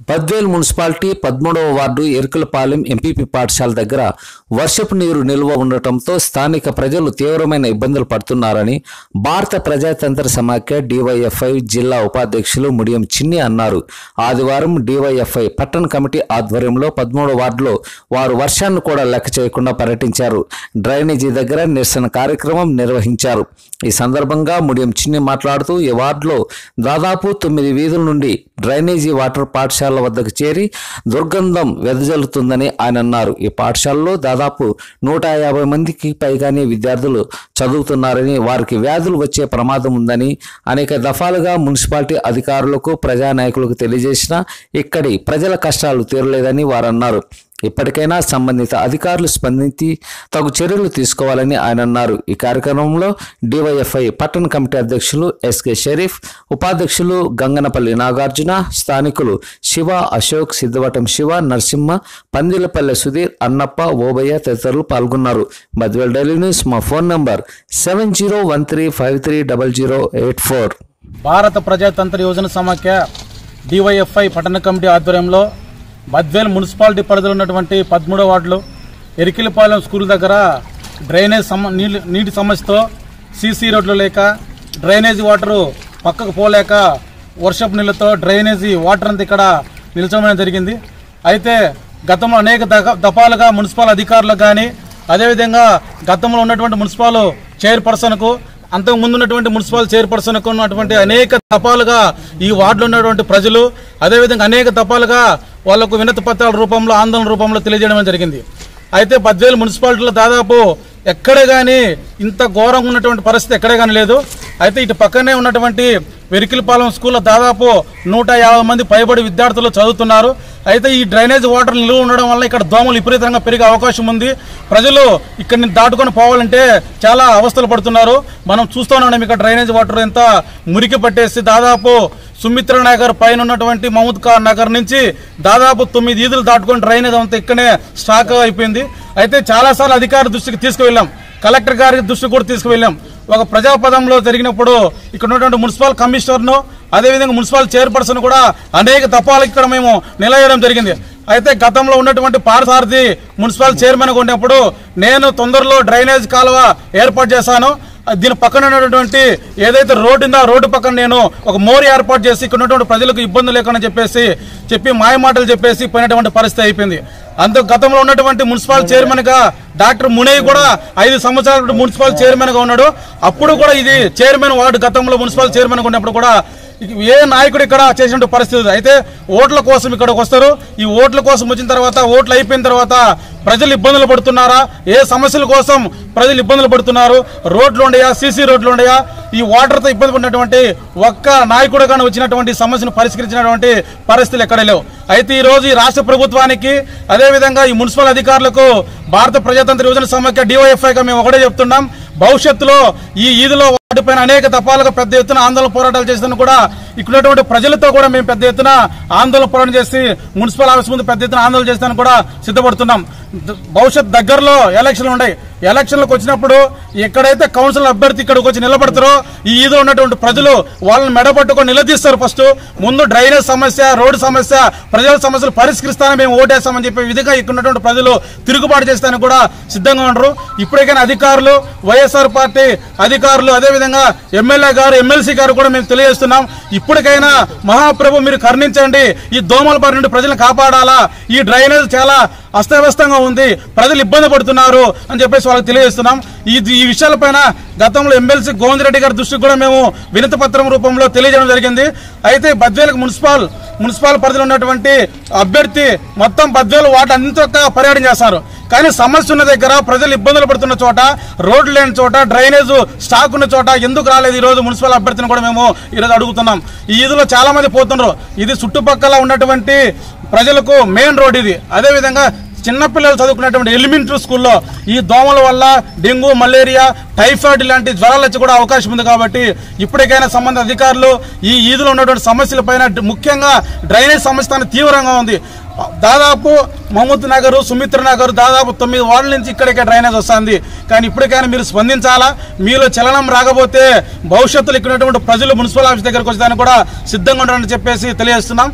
Badvel municipality పదమూడవ ward Erukalapalem MPP పాఠశాల దగ్గర వర్షపు నీరు నిల్వ ఉండటంతో స్థానిక ప్రజలు తీవ్రమైన ఇబ్బందులు పడుతున్నారని భారత ప్రజాతంత్ర సమాఖ్య డివైఎఫ్ఐ జిల్లా ఉపాధ్యక్షులు ముడియం చిన్ని అన్నారు ఆదివారం డివైఎఫ్ఐ పట్టణ కమిటీ ఆధ్వర్యంలో పదమూడవ వార్డులో వారు వర్షాన్ని కూడా లెక్క చేయకుండా పర్యటించారు డ్రైనేజీ దగ్గర నిరసన కార్యక్రమం నిర్వహించారు ఈ సందర్భంగా ముడియం చిన్ని మాట్లాడుతూ ఈ వార్డులో దాదాపు తొమ్మిది వీధుల నుండి డ్రైనేజీ వాటర్ పాఠశాల వద్దకు చేరి దుర్గంధం వెదజల్లుతుందని ఆయన అన్నారు ఈ పాఠశాలలో దాదాపు నూట యాభై మందికి పైగానే విద్యార్థులు చదువుతున్నారని వారికి వ్యాధులు వచ్చే ప్రమాదం ఉందని అనేక దఫాలుగా మున్సిపాలిటీ అధికారులకు ప్రజానాయకులకు తెలియజేసినా ఇక్కడి ప్రజల కష్టాలు తీరలేదని వారు అన్నారు ఇప్పటికైనా సంబంధిత అధికారులు స్పందించి తగు చర్యలు తీసుకోవాలని ఆయన అన్నారు ఈ కార్యక్రమంలో డివైఎఫ్ఐ పట్టణ కమిటీ అధ్యక్షులు ఎస్కే షరీఫ్ ఉపాధ్యక్షులు గంగనపల్లి నాగార్జున స్థానికులు శివ అశోక్ సిద్ధవటం శివ నరసింహ పందిలపల్లె సుధీర్ అన్నప్ప ఓబయ్య తదితరులు పాల్గొన్నారు మధ్యవేల్ డైలీ న్యూస్ మా phone number seven zero one three five three double zero eight four భారత ప్రజాతంత్ర యోజన సమాఖ్య డివైఎఫ్ఐ పట్టణ కమిటీ ఆధ్వర్యంలో బద్వేల్ మున్సిపాలిటీ పరిధిలో ఉన్నటువంటి పదమూడో వార్డులో ఎరికిలిపాలెం స్కూల్ దగ్గర డ్రైనేజ్ సమ నీళ్ళు నీటి సమస్యతో సీసీ రోడ్లు లేక డ్రైనేజీ వాటరు పక్కకు పోలేక వర్షపు నీళ్ళతో డ్రైనేజీ వాటర్ అంతా ఇక్కడ నిల్చోమడం జరిగింది అయితే గతంలో అనేక దగ- దఫాలుగా మున్సిపల్ అధికారులకు కానీ అదేవిధంగా గతంలో ఉన్నటువంటి మున్సిపల్ చైర్పర్సన్కు అంతకు ముందు ఉన్నటువంటి మున్సిపల్ చైర్పర్సన్కు ఉన్నటువంటి అనేక దఫాలుగా ఈ వార్డులో ఉన్నటువంటి ప్రజలు అదేవిధంగా అనేక దఫాలుగా వాళ్లకు వినతి పత్రాల రూపంలో ఆందోళన రూపంలో తెలియజేయడం జరిగింది అయితే పద్వేలు మున్సిపాలిటీలో దాదాపు ఎక్కడే కానీ ఇంత ఘోరంగా ఉన్నటువంటి పరిస్థితి ఎక్కడే కానీ లేదు అయితే ఇటు పక్కనే ఉన్నటువంటి వెరికిలిపాలెం స్కూల్లో దాదాపు నూట యాభై మంది పైబడి విద్యార్థులు చదువుతున్నారు అయితే ఈ డ్రైనేజ్ వాటర్ నిలువ ఉండడం వల్ల ఇక్కడ దోమలు విపరీతంగా పెరిగే అవకాశం ఉంది ప్రజలు ఇక్కడిని దాటుకొని పోవాలంటే చాలా అవస్థలు పడుతున్నారు మనం చూస్తూనే ఉన్నాం ఇక్కడ డ్రైనేజ్ వాటర్ ఎంత మురికి పట్టేసి దాదాపు సుమిత్ర నగర్ పైన ఉన్నటువంటి మహమూద్ ఖాన్ నగర్ నుంచి దాదాపు తొమ్మిది ఈదులు దాటుకొని డ్రైనేజ్ అంతా ఇక్కడనే స్టాక్ అయిపోయింది అయితే చాలాసార్లు అధికారి దృష్టికి తీసుకువెళ్ళాం కలెక్టర్ గారి దృష్టికి కూడా తీసుకువెళ్ళాం ఒక ప్రజాపదంలో జరిగినప్పుడు ఇక్కడ ఉన్నటువంటి మున్సిపల్ కమిషనర్ను అదేవిధంగా మున్సిపల్ చైర్పర్సన్ కూడా అనేక తపాలకు ఇక్కడ మేము నిలవేయడం జరిగింది అయితే గతంలో ఉన్నటువంటి పారసారథి మున్సిపల్ చైర్మన్ గా ఉన్నప్పుడు నేను తొందరలో డ్రైనేజ్ కాలువ ఏర్పాటు చేశాను దీని పక్కన ఉన్నటువంటి ఏదైతే రోడ్డు ఉందో ఆ రోడ్డు పక్కన నేను ఒక మోరి ఏర్పాటు చేసి ఇక్కడ ఉన్నటువంటి ప్రజలకు ఇబ్బంది లేకుండా చెప్పేసి చెప్పి మాయ మాటలు చెప్పేసి పోయినటువంటి పరిస్థితి అయిపోయింది అందుకు గతంలో ఉన్నటువంటి మున్సిపల్ చైర్మన్ గా డాక్టర్ మునయ్య కూడా ఐదు సంవత్సరాల మున్సిపల్ చైర్మన్ గా ఉన్నాడు అప్పుడు కూడా ఇది చైర్మన్ వార్డు గతంలో మున్సిపల్ చైర్మన్ గా ఉన్నప్పుడు కూడా ఇక ఏ నాయకుడు ఇక్కడ చేసినట్టు పరిస్థితి ఉంది. అయితే ఓట్ల కోసం ఇక్కడికి వస్తారు ఈ ఓట్ల కోసం వచ్చిన తర్వాత ఓట్లు అయిపోయిన తర్వాత ప్రజలు ఇబ్బందులు పడుతున్నారా ఏ సమస్యల కోసం ప్రజలు ఇబ్బందులు పడుతున్నారు రోడ్లు ఉండయా సీసీ రోడ్లు ఉండయా ఈ వాటర్తో ఇబ్బంది పడినటువంటి ఒక్క నాయకుడు కానీ వచ్చినటువంటి సమస్యను పరిష్కరించినటువంటి పరిస్థితులు ఎక్కడ లేవు అయితే ఈ రోజు ఈ రాష్ట్ర ప్రభుత్వానికి అదేవిధంగా ఈ మున్సిపల్ అధికారులకు భారత ప్రజాతంత్ర యోజన సమాఖ్య డివైఎఫ్ఐగా మేము ఒకటే చెప్తున్నాం భవిష్యత్తులో ఈ ఈదులో వాటిపైన అనేక తపాలుగా పెద్ద ఎత్తున ఆందోళన పోరాటాలు చేస్తాను కూడా ఇక్కడ ఉన్నటువంటి ప్రజలతో కూడా మేము పెద్ద ఎత్తున ఆందోళన పోరాటం చేసి మున్సిపల్ ఆఫీస్ ముందు పెద్ద ఎత్తున ఆందోళన చేస్తాను కూడా సిద్ధపడుతున్నాం ద- భవిష్యత్ దగ్గరలో ఎలక్షన్లు ఉన్నాయి ఎలక్షన్లకు వచ్చినప్పుడు ఎక్కడైతే కౌన్సిల్ అభ్యర్థి ఇక్కడికి వచ్చి నిలబడతారో ఈ ఈదో ఉన్నటువంటి ప్రజలు వాళ్ళని మెడపట్టుకొని నిలదీస్తారు ఫస్ట్ ముందు డ్రైనేజ్ సమస్య రోడ్డు సమస్య ప్రజల సమస్యలు పరిష్కరిస్తానని మేము ఓటేస్తామని చెప్పే విధంగా ఇక్కడ ఉన్నటువంటి ప్రజలు తిరుగుబాటు చేస్తానికి కూడా సిద్ధంగా ఉండరు ఇప్పటికైనా అధికారులు వైఎస్ఆర్ పార్టీ అధికారులు అదేవిధంగా ఎమ్మెల్యే గారు ఎమ్మెల్సీ గారు కూడా మేము తెలియజేస్తున్నాం ఇప్పటికైనా మహాప్రభు మీరు కరుణించండి ఈ దోమల బారి నుండి ప్రజలను కాపాడాలా ఈ డ్రైనేజ్ చాలా అస్తవ్యస్తంగా ఉంది ప్రజలు ఇబ్బంది పడుతున్నారు అని చెప్పేసి వాళ్ళకి తెలియజేస్తున్నాం ఈ ఈ విషయాలపైన గతంలో ఎమ్మెల్సీ గోవింద్ రెడ్డి గారి దృష్టికి కూడా మేము వినతి పత్రం రూపంలో తెలియజేయడం జరిగింది అయితే బద్వేలకు మున్సిపల్ మున్సిపల్ పరిధిలో ఉన్నటువంటి అభ్యర్థి మొత్తం బద్వేలు వాటి అంతొక్క పర్యటన చేస్తారు కానీ సమస్య ఉన్న దగ్గర ప్రజలు ఇబ్బందులు పడుతున్న చోట రోడ్లు లేని చోట డ్రైనేజ్ స్టాక్ ఉన్న చోట ఎందుకు రాలేదు ఈ రోజు మున్సిపల్ అభ్యర్థిని కూడా మేము ఈరోజు అడుగుతున్నాం ఈ ఈదులో చాలా మంది పోతున్నారు ఇది చుట్టుపక్కల ఉన్నటువంటి ప్రజలకు మెయిన్ రోడ్ ఇది అదేవిధంగా చిన్నపిల్లలు చదువుకునేటువంటి ఎలిమెంటరీ స్కూల్లో ఈ దోమల వల్ల డెంగ్యూ మలేరియా టైఫాయిడ్ లాంటి జ్వరాలు వచ్చి కూడా అవకాశం ఉంది కాబట్టి ఇప్పటికైనా సంబంధిత అధికారులు ఈ ఈదులో ఉన్నటువంటి సమస్యలపైన ముఖ్యంగా డ్రైనేజ్ సమస్య అనేది తీవ్రంగా ఉంది దాదాపు మహమూద్ నగర్ సుమిత్ర నగర్ దాదాపు తొమ్మిది వార్డుల నుంచి ఇక్కడికే డ్రైనేజ్ వస్తుంది కానీ ఇప్పటికైనా మీరు స్పందించాలా మీలో చలనం రాకపోతే భవిష్యత్తులో ఇక్కడ ఉన్నటువంటి ప్రజలు మున్సిపల్ ఆఫీస్ దగ్గరకు వచ్చేదానికి కూడా సిద్ధంగా ఉండాలని చెప్పేసి తెలియజేస్తున్నాం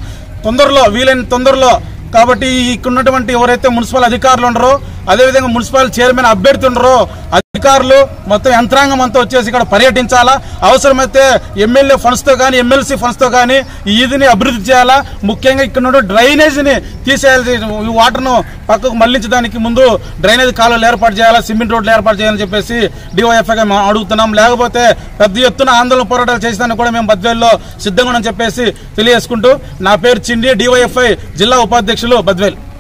తొందరలో వీలైన తొందరలో కాబట్టి ఇక్కడ ఉన్నటువంటి ఎవరైతే మున్సిపల్ అధికారులు ఉండరో అదేవిధంగా మున్సిపల్ చైర్మన్ అభ్యర్థి ఉండరో అధికారులు మొత్తం యంత్రాంగం అంతా వచ్చేసి ఇక్కడ పర్యటించాలా అవసరమైతే ఎమ్మెల్యే ఫండ్స్ తో కానీ ఎమ్మెల్సీ ఫండ్స్ తో కానీ ఈ ఈదిని అభివృద్ధి చేయాలా ముఖ్యంగా ఇక్కడ ఉన్న డ్రైనేజ్ ని తీసేయాలి ఈ వాటర్ ను పక్కకు మళ్లించడానికి ముందు డ్రైనేజ్ కాలువలు ఏర్పాటు చేయాలా సిమెంట్ రోడ్లు ఏర్పాటు చేయాలని చెప్పేసి డివైఎఫ్ఐ మేము అడుగుతున్నాం లేకపోతే పెద్ద ఎత్తున ఆందోళన పోరాటాలు చేసేదానికి కూడా మేము బద్వేల్లో సిద్ధంగా ఉన్నామని చెప్పేసి తెలియజేసుకుంటూ నా పేరు చిండి డివైఎఫ్ఐ జిల్లా ఉపాధ్యక్షులు బద్వేల్